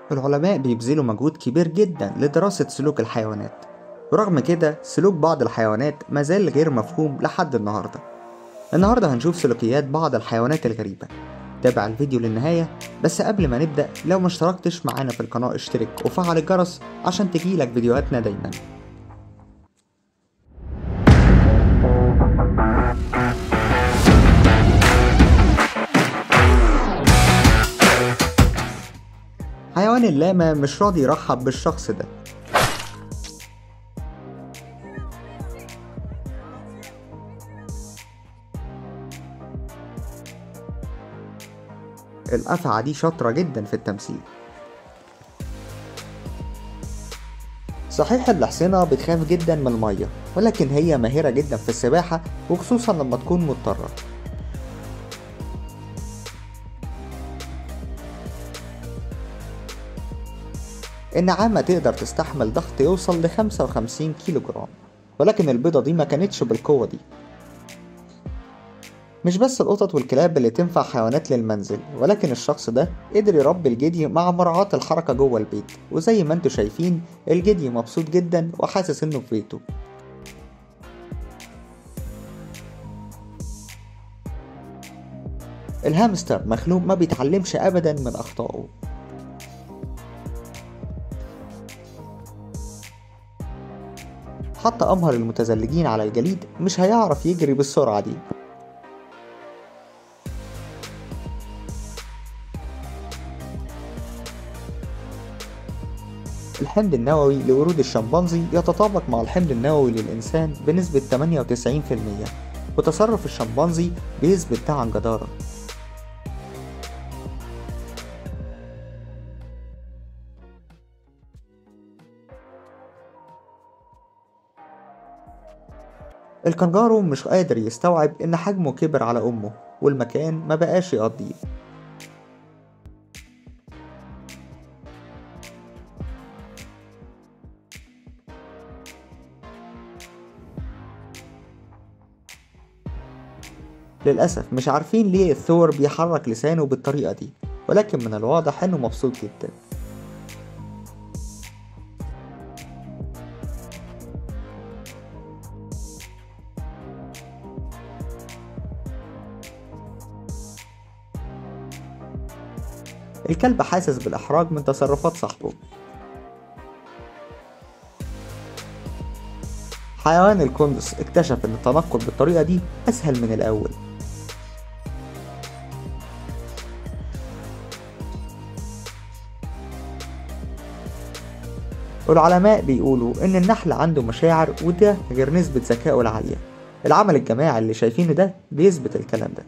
العلماء بيبذلوا مجهود كبير جدا لدراسة سلوك الحيوانات ورغم كده سلوك بعض الحيوانات مازال غير مفهوم لحد النهاردة النهاردة هنشوف سلوكيات بعض الحيوانات الغريبة تابع الفيديو للنهاية بس قبل ما نبدأ لو ما اشتركتش معانا في القناة اشترك وفعل الجرس عشان تجيلك فيديوهاتنا دايما حيوان اللاما مش راضي يرحب بالشخص ده الأفعى دي شاطرة جدا في التمثيل صحيح الحصينة بتخاف جدا من المية ولكن هي ماهرة جدا في السباحة وخصوصا لما تكون مضطرة النعامة تقدر تستحمل ضغط يوصل ل 55 كيلو جرام ولكن البيضة دي ما كانتش بالقوة دي مش بس القطط والكلاب اللي تنفع حيوانات للمنزل ولكن الشخص ده قدر يربي الجدي مع مراعاة الحركة جوه البيت وزي ما انتوا شايفين الجدي مبسوط جدا وحاسس انه في بيته الهامستر مخلوق ما بيتعلمش ابدا من اخطائه حتى امهر المتزلجين على الجليد مش هيعرف يجري بالسرعة دي الحمض النووي لورود الشمبانزي يتطابق مع الحمض النووي للإنسان بنسبة 98% وتصرف الشمبانزي بيثبت ده عن جدارة الكنجارو مش قادر يستوعب إن حجمه كبر على أمه والمكان ما بقاش يقضيه للأسف مش عارفين ليه الثور بيحرك لسانه بالطريقة دي ولكن من الواضح إنه مبسوط جدا الكلب حاسس بالإحراج من تصرفات صاحبه حيوان الكندس اكتشف ان التنقل بالطريقة دي أسهل من الأول والعلماء بيقولوا إن النحل عنده مشاعر وده غير نسبة ذكائه العالية العمل الجماعي اللي شايفينه ده بيثبت الكلام ده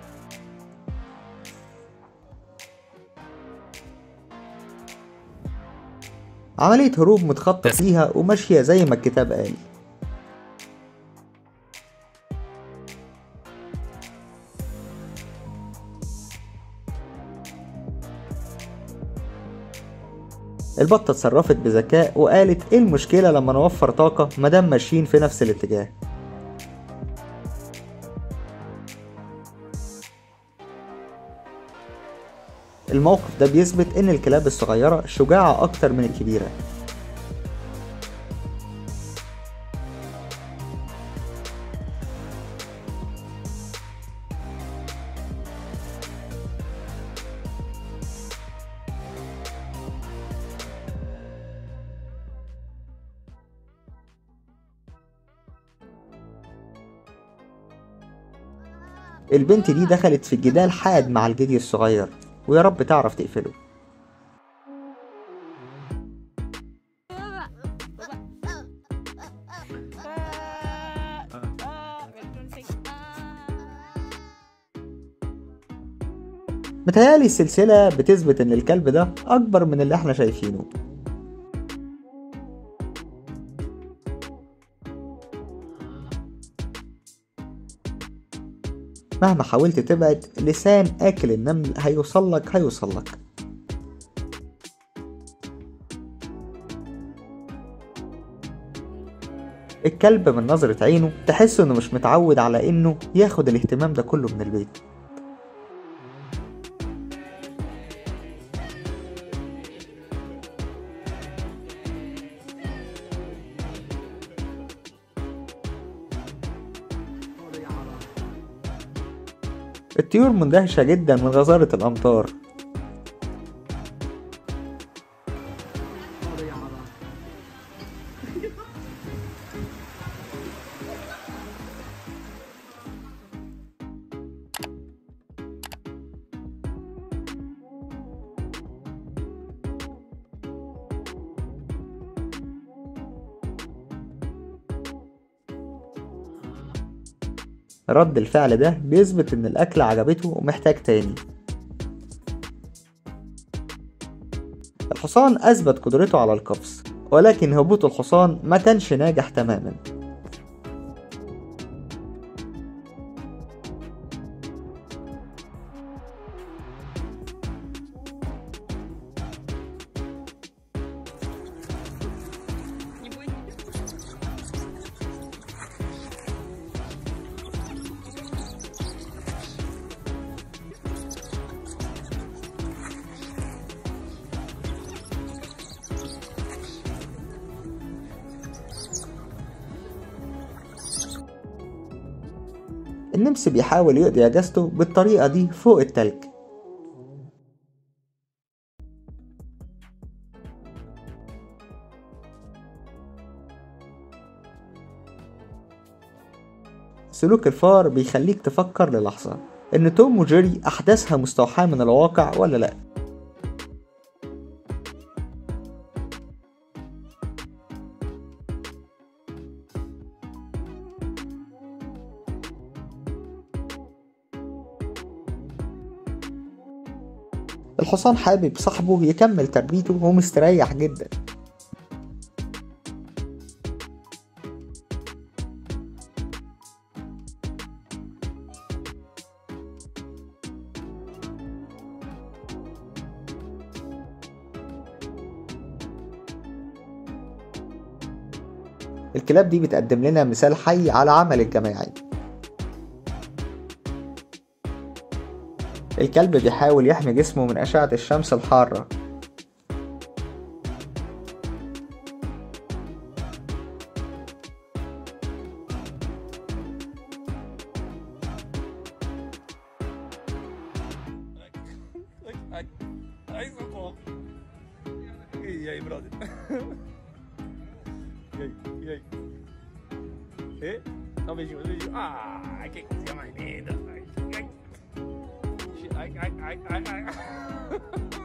عملية هروب متخطط ليها وماشية زي ما الكتاب قال البطة اتصرفت بذكاء وقالت ايه المشكلة لما نوفر طاقة مادام ماشيين في نفس الاتجاه الموقف ده بيثبت ان الكلاب الصغيرة شجاعة اكتر من الكبيرة البنت دي دخلت في جدال حاد مع الجدي الصغير ويا رب تعرف تقفله متهيألي السلسلة بتثبت إن الكلب ده أكبر من اللي إحنا شايفينه مهما حاولت تبعد لسان آكل النمل هيوصلك هيوصلك الكلب من نظرة عينه تحس انه مش متعود على انه ياخد الاهتمام ده كله من البيت الطيور مندهشة جدا من غزارة الأمطار رد الفعل ده بيثبت إن الأكل عجبته ومحتاج تاني الحصان أثبت قدرته على القفز ولكن هبوط الحصان ما كانش ناجح تماما النمس بيحاول يقضي اجازته بالطريقة دي فوق التلج سلوك الفار بيخليك تفكر للحظة إن توم وجيري أحداثها مستوحاة من الواقع ولا لأ الحصان حابب صاحبه يكمل تربيته وهو مستريح جدا الكلاب دي بتقدم لنا مثال حي على عمل الجماعي الكلب بيحاول يحمي جسمه من أشعة الشمس الحارة Aí socorro. E aí, brother? E aí? E aí? E? Dá um beijinho, um beijinho. Ah, que coisa mais linda. Ai, ai, ai, ai, ai, ai. ai.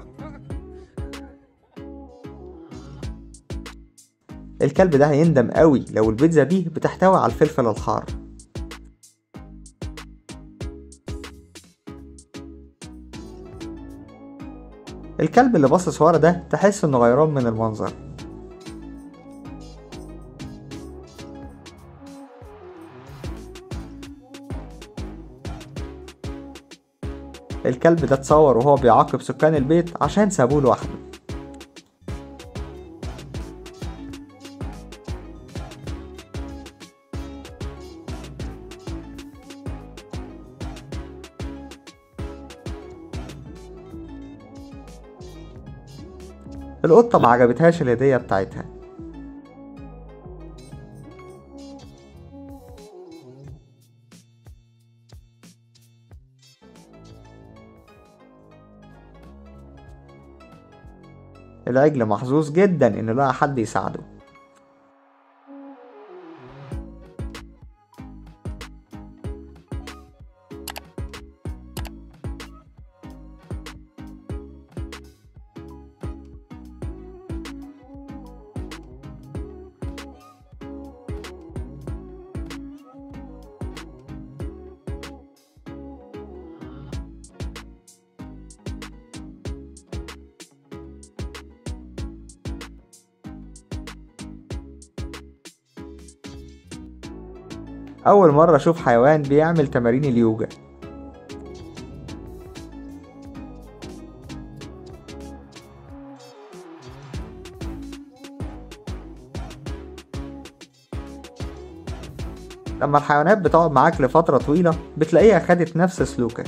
الكلب ده هيندم قوي لو البيتزا دي بتحتوي على الفلفل الحار الكلب اللي باصص ورا ده تحس انه غيران من المنظر الكلب ده اتصور وهو بيعاقب سكان البيت عشان سابوه لوحده القطة ما عجبتهاش الهدية بتاعتها العجل محظوظ جدا انه لقى حد يساعده أول مرة أشوف حيوان بيعمل تمارين اليوجا لما الحيوانات بتقعد معاك لفترة طويلة بتلاقيها خدت نفس سلوكك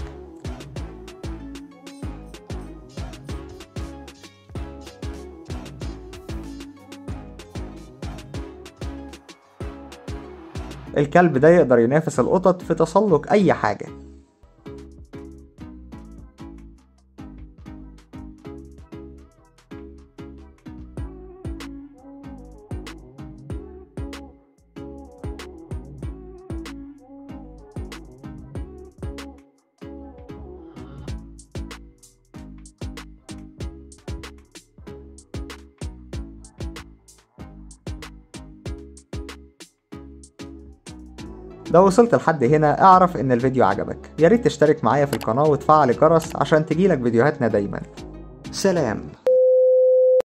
الكلب ده يقدر ينافس القطط في تسلق أي حاجة لو وصلت لحد هنا اعرف ان الفيديو عجبك ياريت تشترك معايا في القناة وتفعل الجرس عشان تجيلك فيديوهاتنا دايما سلام